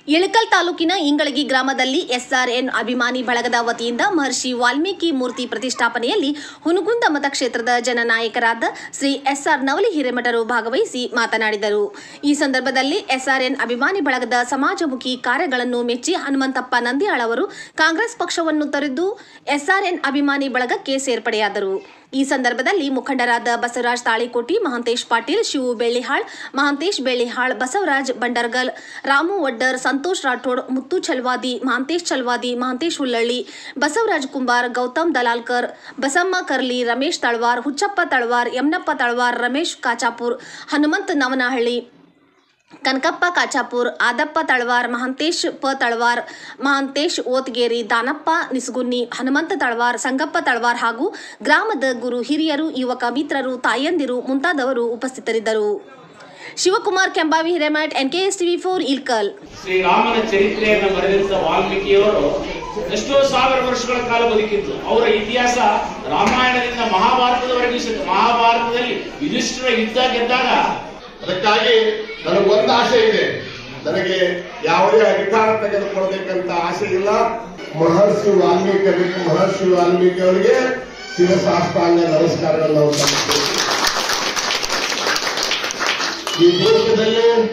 ಇಳಕಲ್ ತಾಲೂಕಿನ ಇಂಗಳಗಿ ಗ್ರಾಮದಲ್ಲಿ ಎಸ್ಆರ್ಎನ್ ಅಭಿಮಾನಿ ಬಳಗದ ವತಿಯಿಂದ ಮಹರ್ಷಿ ವಾಲ್ಮೀಕಿ ಮೂರ್ತಿ ಪ್ರತಿಷ್ಠಾಪನೆಯಲ್ಲಿ ಹುನಗುಂದ ಮತಕ್ಷೇತ್ರದ ಜನನಾಯಕರಾದ ಶ್ರೀ ಎಸ್ಆರ್ ನವಲಿ ಹಿರೇಮಠರು ಭಾಗವಹಿಸಿ ಮಾತನಾಡಿದರು ಈ ಸಂದರ್ಭದಲ್ಲಿ ಎಸ್ಆರ್ಎನ್ ಅಭಿಮಾನಿ ಬಳಗದ ಸಮಾಜಮುಖಿ ಕಾರ್ಯಗಳನ್ನು ಮೆಚ್ಚಿ ಹನುಮಂತಪ್ಪ ನಂದಿಯಾಳ್ ಅವರು ಕಾಂಗ್ರೆಸ್ ಪಕ್ಷವನ್ನು ತೊರೆದು ಎಸ್ಆರ್ಎನ್ ಅಭಿಮಾನಿ ಬಳಗಕ್ಕೆ ಸೇರ್ಪಡೆಯಾದರು ಈ ಸಂದರ್ಭದಲ್ಲಿ ಮುಖಂಡರಾದ ಬಸವರಾಜ್ ತಾಳಿಕೋಟಿ ಮಹಾಂತೇಶ್ ಪಾಟೀಲ್ ಶಿವು ಬೆಳ್ಳಿಹಾಳ್ ಮಹಾಂತೇಶ್ ಬೆಳ್ಳಿಹಾಳ್ ಬಸವರಾಜ್ ಬಂಡರ್ಗಲ್ ರಾಮು ವಡ್ಡರ್ ಸಂತೋಷ್ ರಾಠೋಡ್ ಮುತ್ತು ಚಲ್ವಾದಿ ಮಹಾಂತೇಶ್ ಚಲ್ವಾದಿ ಮಹಾಂತೇಶ್ ಹುಲ್ಲಳ್ಳಿ ಬಸವರಾಜ್ ಕುಂಬಾರ್ ಗೌತಮ್ ದಲಾಲ್ಕರ್ ಬಸಮ್ಮ ಕರ್ಲಿ ರಮೇಶ್ ತಳವಾರ್ ಹುಚ್ಚಪ್ಪ ತಳವಾರ್ ಯಮನಪ್ಪ ತಳವಾರ್ ರಮೇಶ್ ಕಾಚಾಪುರ್ ಹನುಮಂತ್ ನವನಹಳ್ಳಿ ಕನಕಪ್ಪ ಕಾಚಾಪುರ್ ಆದಪ್ಪ ತಳವಾರ್ ಮಹಾಂತೇಶ್ ಪ ತಳವಾರ್ ಮಹಾಂತೇಶ್ ಓತ್ಗೇರಿ ದಾನಪ್ಪ ನಿಸ್ಗುನ್ನಿ ಹನುಮಂತ ತಳವಾರ್ ಸಂಗಪ್ಪ ತಳವಾರ್ ಹಾಗೂ ಗ್ರಾಮದ ಗುರು ಹಿರಿಯರು ಯುವಕ ಮಿತ್ರರು ತಾಯಂದಿರು ಮುಂತಾದವರು ಉಪಸ್ಥಿತರಿದ್ದರು Shivakumar Kembhavi Hiremath NKS TV four Ilkal ಶ್ರೀರಾಮನ ಚರಿತ್ರೆಯನ್ನು ಬರೆದಂತ ವಾಲ್ಮೀಕಿಯವರು ಎಷ್ಟೋ ಸಾವಿರ ವರ್ಷಗಳ ಕಾಲ ಬದುಕಿದ್ರು ಅವರ ಇತಿಹಾಸ ರಾಮಾಯಣದಿಂದ ಮಹಾಭಾರತದವರೆಗೂ ಸಿಗುತ್ತೆ ಮಹಾಭಾರತದಲ್ಲಿ ಯುಧಿಷ್ಠಿರ ಯುದ್ಧ ಗೆದ್ದಾಗ ಅದಕ್ಕಾಗಿ ನನಗೆ ಒಂದು ಆಸೆ ಇದೆ ನನಗೆ ಯಾವುದೇ ಅಧಿಕಾರ ತೆಗೆದುಕೊಳ್ಬೇಕಂತ ಆಸೆ ಇಲ್ಲ ಮಹರ್ಷಿ ವಾಲ್ಮೀಕಿ ಅದಕ್ಕೆ ಮಹರ್ಷಿ ವಾಲ್ಮೀಕಿ ಅವರಿಗೆ ಶಿವಶಾಸ್ತ್ರಾಂಗ ನಮಸ್ಕಾರಗಳನ್ನು ನಾವು ಸಲ್ಲಿಸ್ತೇವೆ. ಈ ದೇಶದಲ್ಲಿ